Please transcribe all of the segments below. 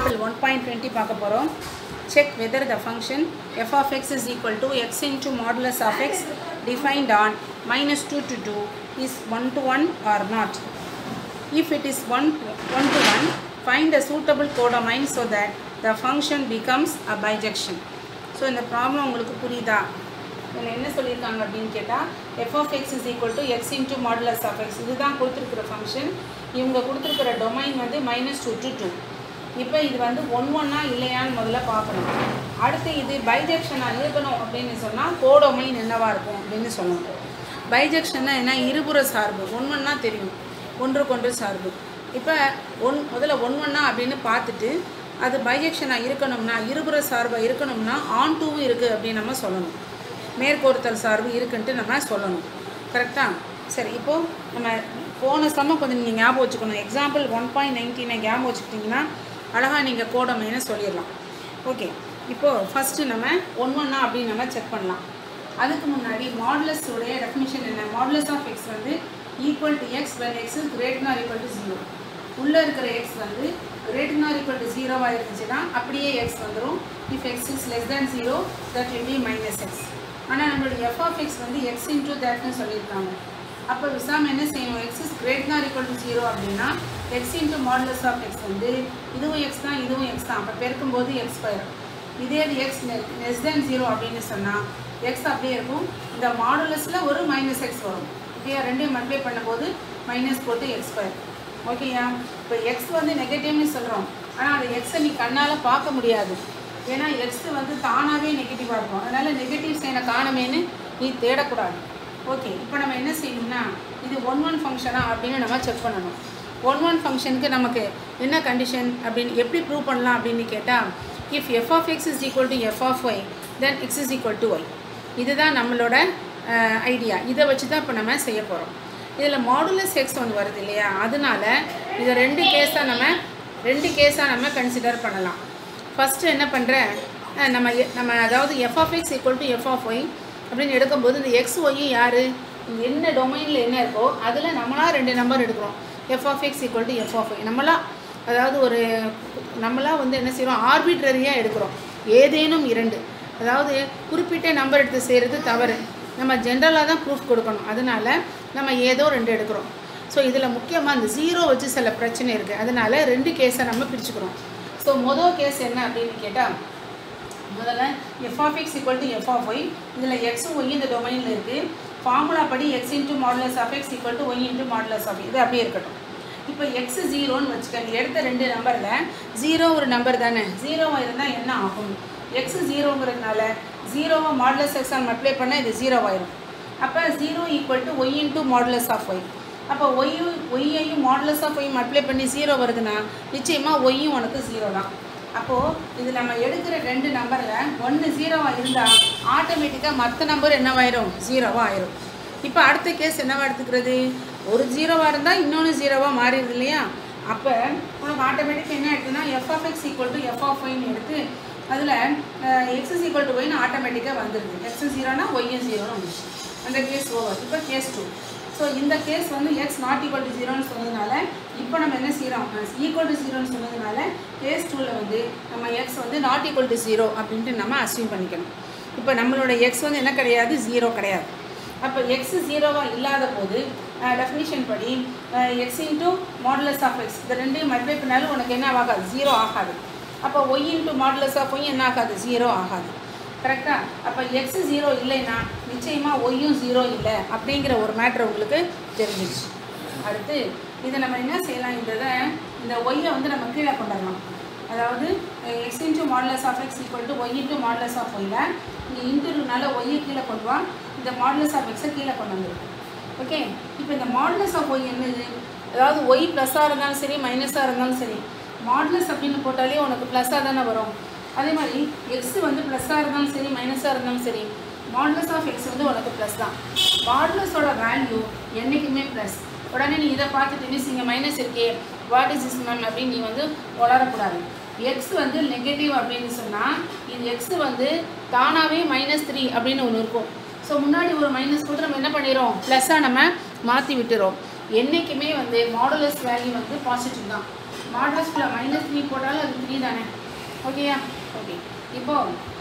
Example one point twenty பார்க்க போகிறோம் check whether the function f of x is equal to x into modulus of x defined on minus 2 to 2 is 1 to 1 or not. If it is 1, 1 to 1, find a suitable codomain so that the function becomes a bijection. So இந்த problem உங்களுக்கு புரியுதா இதில் என்ன சொல்லியிருக்காங்க அப்படின்னு கேட்டால் F of X is equal to X into modulus of X இதுதான் கொடுத்துருக்குற ஃபங்க்ஷன் இவங்க கொடுத்துருக்குற டொமைன் வந்து மைனஸ் டூ டு டூ இப்போ இது வந்து ஒன் ஒன்னா இல்லையான்னு முதல்ல பார்க்கணும் அடுத்து இது பைஜெக்ஷனாக இருக்கணும் அப்படின்னு சொன்னால் கோடொமைன் என்னவா இருக்கும் அப்படின்னு சொல்லணும் பைஜெக்ஷன்னா என்ன இருபுற சார்பு ஒன் ஒன்னா தெரியும் ஒன்றுக்கொன்று சார்பு இப்போ ஒன் முதல்ல ஒன் ஒன்னா அப்படின்னு பார்த்துட்டு அது பைஜெக்ஷனாக இருக்கணும்னா இருபுற சார்பாக இருக்கணும்னா ஆன் டூவும் இருக்குது அப்படின்னு நம்ம சொல்லணும் மேற்கோர்த்தல் சார்பு இருக்குன்ட்டு நம்ம சொல்லணும் கரெக்டாக சரி இப்போது நம்ம போன சமம் கொஞ்சம் நீங்கள் ஞாபகம் வச்சுக்கணும் எக்ஸாம்பிள் ஒன் பாயிண்ட் நைன்டீனை ஞாபகம் வச்சுக்கிட்டிங்கன்னா அழகாக நீங்கள் கோடமைன்னு சொல்லிடலாம் ஓகே இப்போது ஃபஸ்ட்டு நம்ம ஒன் ஒன்னா அப்படின்னு நம்ம செக் பண்ணலாம் அதுக்கு முன்னாடி மாடுலஸ் உடைய டெஃபினிஷன் என்ன மாடுலஸ் ஆஃப் எக்ஸ் வந்து equal to x when x is great nor equal to zero உள்ளே இருக்கிற எக்ஸ் வந்து கிரேட் நார் ஈக்குவல் டு ஜீரோவாக இருந்துச்சுன்னா அப்படியே எக்ஸ் வந்துடும் if x is less than zero that will be minus x ஆனால் நம்மளுடைய எஃப் ஆஃப் எக்ஸ் வந்து எக்ஸ் இன்டூ தேட்னு சொல்லியிருக்காங்க அப்போ விசாம் என்ன செய்யணும் x is great nor equal to zero அப்படின்னா x into modulus of x வந்து இதுவும் எக்ஸ் தான் இதுவும் எக்ஸ் தான் அப்போ பெருக்கும்போது எக்ஸ் ஸ்கொயர் இதே இது எக்ஸ் லெஸ் தேன் ஜீரோ அப்படின்னு சொன்னால் எக்ஸ் அப்படியே இருக்கும் இந்த மாடுலஸில் ஒரு மைனஸ் எக்ஸ் வரும் ஓகேயா ரெண்டையும் மல்டிப்ளை பண்ணும்போது மைனஸ் போட்டு எக்ஸ் ஸ்கொயர் ஓகேயா இப்போ எக்ஸ் வந்து நெகட்டிவ்னு சொல்கிறோம் ஆனால் அந்த எக்ஸை நீ கண்ணால் பார்க்க முடியாது ஏன்னா எக்ஸ் வந்து தானாகவே நெகட்டிவாக இருக்கும் அதனால் நெகட்டிவ் சைனை காணுமேன்னு நீ தேடக்கூடாது ஓகே இப்போ நம்ம என்ன செய்யணும்னா இது ஒன் ஒன் ஃபங்க்ஷனா அப்படின்னு நம்ம செக் பண்ணணும் ஒன் ஒன் ஃபங்க்ஷனுக்கு நமக்கு என்ன கண்டிஷன் அப்படின்னு எப்படி ப்ரூவ் பண்ணலாம் அப்படின்னு கேட்டால் if f of X is equal to f of y then x is equal to y இதுதான் நம்மளோட ஐடியா இதை வச்சு தான் இப்போ நம்ம செய்ய போகிறோம் இதில் மாடுலஸ் எக்ஸ் ஒன்று வருது இல்லையா அதனால இதை ரெண்டு கேஸாக நம்ம ரெண்டு கேஸாக நம்ம கன்சிடர் பண்ணலாம் ஃபஸ்ட்டு என்ன பண்ணுறேன் நம்ம எ- நம்ம அதாவது f of x equal to f of y அப்படின்னு எடுக்கும்போது இந்த எக்ஸ் ஒய் யார் என்ன டொமைனில் என்ன இருக்கோ அதில் நம்மளா ரெண்டு நம்பர் எடுக்கிறோம் f of x equal to f of y நம்மளா அதாவது ஒரு நம்மளா வந்து என்ன செய்கிறோம் ஆர்பிட்ரரியாக எடுக்கிறோம் ஏதேனும் இரண்டு அதாவது குறிப்பிட்ட நம்பர் எடுத்து செய்கிறது தவறு நம்ம ஜென்ரலாக தான் ப்ரூஃப் கொடுக்கணும் அதனால நம்ம ஏதோ ரெண்டு எடுக்கிறோம் ஸோ இதில் முக்கியமாக இந்த ஜீரோ வச்சு சில பிரச்சனை இருக்குது அதனால ரெண்டு கேஸை நம்ம பிரிச்சுக்கிறோம் ஸோ மொதல் கேஸ் என்ன அப்படின்னு கேட்டால் முதல்ல f of x equal to f of y இதில் எக்ஸும் ஒய் இந்த டொமைனில் இருக்குது ஃபார்முலா படி x into modulus of x equal to y into modulus of இது அப்படியே இருக்கட்டும் இப்போ எக்ஸ் ஜீரோன்னு வச்சுக்கோங்க எடுத்த ரெண்டு நம்பரில் ஜீரோ ஒரு நம்பர் தானே ஜீரோவாக இருந்தால் என்ன ஆகும் எக்ஸ் ஜீரோங்கிறதுனால ஜீரோவை மாடுலஸ் எக்ஸால் மல்டிப்ளை பண்ணால் இது ஜீரோவாயிரும் அப்போ zero equal to y into modulus of y அப்போ ஒய்யும் ஒய்யையும் மாடுலஸ் ஆஃப் ஒய் மல்டிப்ளை பண்ணி ஜீரோ வருதுன்னா நிச்சயமாக ஒய்யும் உனக்கு ஜீரோ தான் அப்போது இது நம்ம எடுக்கிற ரெண்டு நம்பரில் ஒன்று ஜீரோவாக இருந்தால் ஆட்டோமேட்டிக்காக மற்ற நம்பர் என்னவாயிரும் ஜீரோவாக ஆயிரும் இப்போ அடுத்த கேஸ் என்னவா எடுத்துக்கிறது ஒரு ஜீரோவாக இருந்தால் இன்னொன்று ஜீரோவாக மாறிடுது இல்லையா அப்போ உனக்கு ஆட்டோமேட்டிக்காக என்ன எடுத்துன்னா f of x equal to f of ஒய்னு எடுத்து அதில் எக்ஸ் இஸ் ஈக்குவல் டு ஒய்னு ஆட்டோமேட்டிக்காக வந்துடுது எக்ஸ் ஜீரோனா ஒய்யும் ஜீரோன்னு வந்துச்சு அந்த கேஸ் ஓவர் இப்போ கேஸ் டூ ஸோ இந்த கேஸ் வந்து எக்ஸ் நாட் ஈக்குவல் டு ஜீரோன்னு சொன்னதுனால இப்போ நம்ம என்ன செய்கிறோம் ஈக்குவல் டு ஜீரோன்னு சொன்னதுனால கேஸ் டூவில் வந்து நம்ம எக்ஸ் வந்து நாட் ஈக்குவல் டு ஜீரோ அப்படின்ட்டு நம்ம அசியூம் பண்ணிக்கணும் இப்போ நம்மளோட எக்ஸ் வந்து என்ன கிடையாது ஜீரோ கிடையாது அப்போ எக்ஸ் ஜீரோவாக இல்லாத போது டெஃபினிஷன் படி x into modulus of x இந்த ரெண்டையும் மல்டிப்ளை பண்ணாலும் உனக்கு என்ன ஆகாது ஜீரோ ஆகாது அப்போ y into modulus of y என்ன ஆகாது ஜீரோ ஆகாது கரெக்டாக அப்போ எக்ஸ் ஜீரோ இல்லைன்னா நிச்சயமாக ஒய்யும் ஜீரோ இல்லை அப்படிங்கிற ஒரு மேட்ரு உங்களுக்கு தெரிஞ்சிருச்சு அடுத்து இதை நம்ம என்ன செய்யலாம் இந்த இதை இந்த ஒய்யை வந்து நம்ம கீழே கொண்டு வரலாம் அதாவது x into modulus of x equal to y into modulus of ஒய்யில் இங்கே இன்டர்னால ஒய்யை கீழே கொண்டு வா இந்த மாடுலஸ் ஆஃப் எக்ஸை கீழே கொண்டு வந்துருக்கு ஓகே இப்போ இந்த மாடுலஸ் ஆஃப் ஒய் என்னது அதாவது ஒய் ப்ளஸ்ஸாக இருந்தாலும் சரி மைனஸாக இருந்தாலும் சரி மாடுலஸ் அப்படின்னு போட்டாலே உனக்கு ப்ளஸ்ஸாக தானே வரும் அதே மாதிரி எக்ஸ் வந்து ப்ளஸ்ஸாக இருந்தாலும் சரி மைனஸாக இருந்தாலும் சரி மாடுலஸ் ஆஃப் எக்ஸ் வந்து உனக்கு ப்ளஸ் தான் மாடுலஸோட வேல்யூ என்றைக்குமே ப்ளஸ் உடனே நீ இதை பார்த்துட்டு மிஸ் இங்கே மைனஸ் இருக்கே வாட் இஸ் இஸ் மேம் அப்படின்னு நீ வந்து வளரக்கூடாது எக்ஸ் வந்து நெகட்டிவ் அப்படின்னு சொன்னால் இது எக்ஸ் வந்து தானாகவே மைனஸ் த்ரீ அப்படின்னு ஒன்று இருக்கும் ஸோ முன்னாடி ஒரு மைனஸ் போட்டு நம்ம என்ன பண்ணிடுறோம் ப்ளஸ்ஸாக நம்ம மாற்றி விட்டுறோம் என்றைக்குமே வந்து மாடுலஸ் வேல்யூ வந்து பாசிட்டிவ் தான் மாடல்ஸ்குள்ள மைனஸ் த்ரீ போட்டாலும் அது த்ரீ தானே ஓகேயா ஓகே இப்போ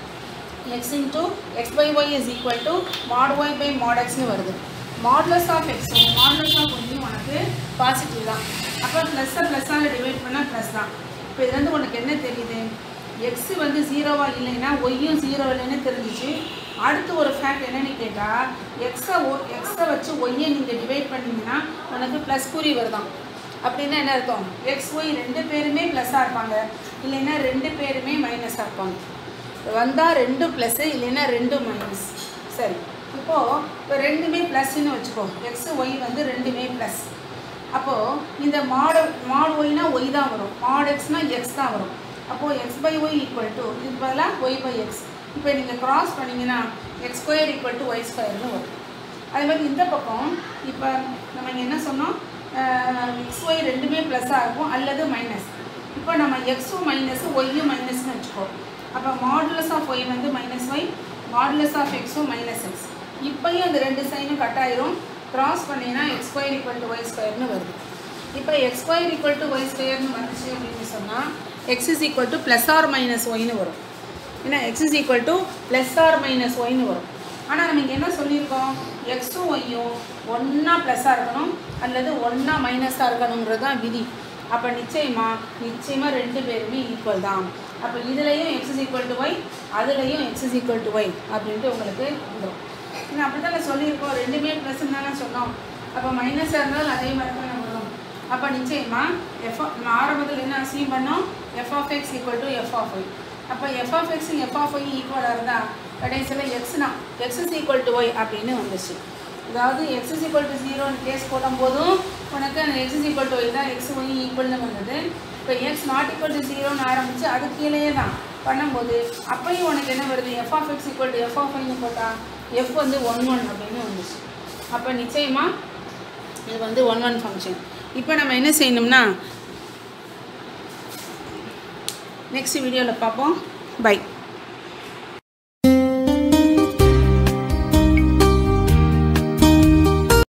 x into x by y is equal to mod y by mod xனு வருது மாடுலஸ் ஆஃப் எக்ஸும் மாடுலஸ் ஆஃப் ஒய்யும் உனக்கு பாசிட்டிவ் தான் அப்போ ப்ளஸ்ஸை ப்ளஸ்ஸால் டிவைட் பண்ணால் ப்ளஸ் தான் இப்போ இதுலேருந்து உனக்கு என்ன தெரியுது எக்ஸ் வந்து ஜீரோவா இல்லைன்னா ஒய்யும் ஜீரோ இல்லைன்னு தெரிஞ்சிச்சு அடுத்து ஒரு ஃபேக்ட் என்னன்னு கேட்டால் எக்ஸை ஓ எக்ஸை வச்சு ஒய்யை நீங்கள் டிவைட் பண்ணீங்கன்னா உனக்கு ப்ளஸ் குறி வருதான் அப்படின்னா என்ன அர்த்தம் எக்ஸ் ஒய் ரெண்டு பேருமே ப்ளஸ்ஸாக இருப்பாங்க இல்லைன்னா ரெண்டு பேருமே மைனஸாக இருப்பாங்க வந்தால் ரெண்டு ப்ளஸ்ஸு இல்லைன்னா ரெண்டு மைனஸ் சரி இப்போது இப்போ ரெண்டுமே ப்ளஸ்ன்னு வச்சுக்கோ எக்ஸ் ஒய் வந்து ரெண்டுமே ப்ளஸ் அப்போது இந்த மாடு மாடு ஒய்னா ஒய் தான் வரும் மாடு எக்ஸ்னா எக்ஸ் தான் வரும் அப்போது x by y equal to இது பதிலாக ஒய் பை எக்ஸ் இப்போ நீங்கள் கிராஸ் பண்ணிங்கன்னா x square equal to y ஸ்கொயர்னு வரும் அதே மாதிரி இந்த பக்கம் இப்போ நம்ம இங்க என்ன சொன்னோம் எக்ஸ் ஒய் ரெண்டுமே ப்ளஸ்ஸாக இருக்கும் அல்லது மைனஸ் இப்போ நம்ம எக்ஸும் மைனஸு ஒய்யும் மைனஸ்னு வச்சுக்கோ அப்போ மாடுலஸ் ஆஃப் ஒய் வந்து மைனஸ் ஒய் மாடுலஸ் ஆஃப் எக்ஸும் மைனஸ் எக்ஸ் இப்போயும் அந்த ரெண்டு சைனும் கட் ஆயிரும் கிராஸ் பண்ணிங்கன்னா x square equal to y ஸ்கொயர்னு வருது இப்போ x square equal to y ஸ்கொயர்னு வந்துச்சு அப்படின்னு சொன்னால் x is equal to plus or minus ஒய்னு வரும் ஏன்னா x is equal to plus or minus ஒய்னு வரும் ஆனால் நம்ம இங்கே என்ன சொல்லியிருக்கோம் எக்ஸும் ஒய்யும் ஒன்றா ப்ளஸ்ஸாக இருக்கணும் அல்லது ஒன்றா மைனஸாக இருக்கணுங்கிறது தான் விதி அப்போ நிச்சயமா நிச்சயமாக ரெண்டு பேருமே ஈக்குவல் தான் அப்போ இதுலேயும் x is equal to y அதுலேயும் x is equal to y அப்படின்ட்டு உங்களுக்கு வந்துடும் ஏன்னா அப்படி தான் சொல்லியிருக்கோம் ரெண்டுமே ப்ளஸ்ன்னு தானே சொன்னோம் அப்போ மைனஸாக இருந்தாலும் அதே மாதிரி தான் வரும் அப்போ நிச்சயமா எஃப் நம்ம ஆரம்பத்தில் என்ன அசீவ் பண்ணோம் f of x equal to f of y அப்போ f of x f of y ஈக்குவலாக இருந்தால் கடைசியில் எக்ஸ்னா x is equal to y அப்படின்னு வந்துச்சு அதாவது எக்ஸ் இஸ் ஈக்குவல் டு ஜீரோன்னு கேஸ் போடும் போதும் உனக்கு அந்த x is equal to y தான் எக்ஸ் ஒய் ஈக்குவல்னு வந்தது இப்போ எக்ஸ் நாட் ஈக்குவல் டு ஜீரோன்னு ஆரம்பித்து அது கீழேயே தான் பண்ணும்போது அப்பயும் உனக்கு என்ன வருது f of x equal to f of ஒய்னு போட்டால் எஃப் வந்து ஒன் ஒன் அப்படின்னு வந்துச்சு அப்போ நிச்சயமாக இது வந்து ஒன் ஒன் ஃபங்க்ஷன் இப்போ நம்ம என்ன செய்யணும்னா நெக்ஸ்ட் வீடியோவில் பார்ப்போம் பை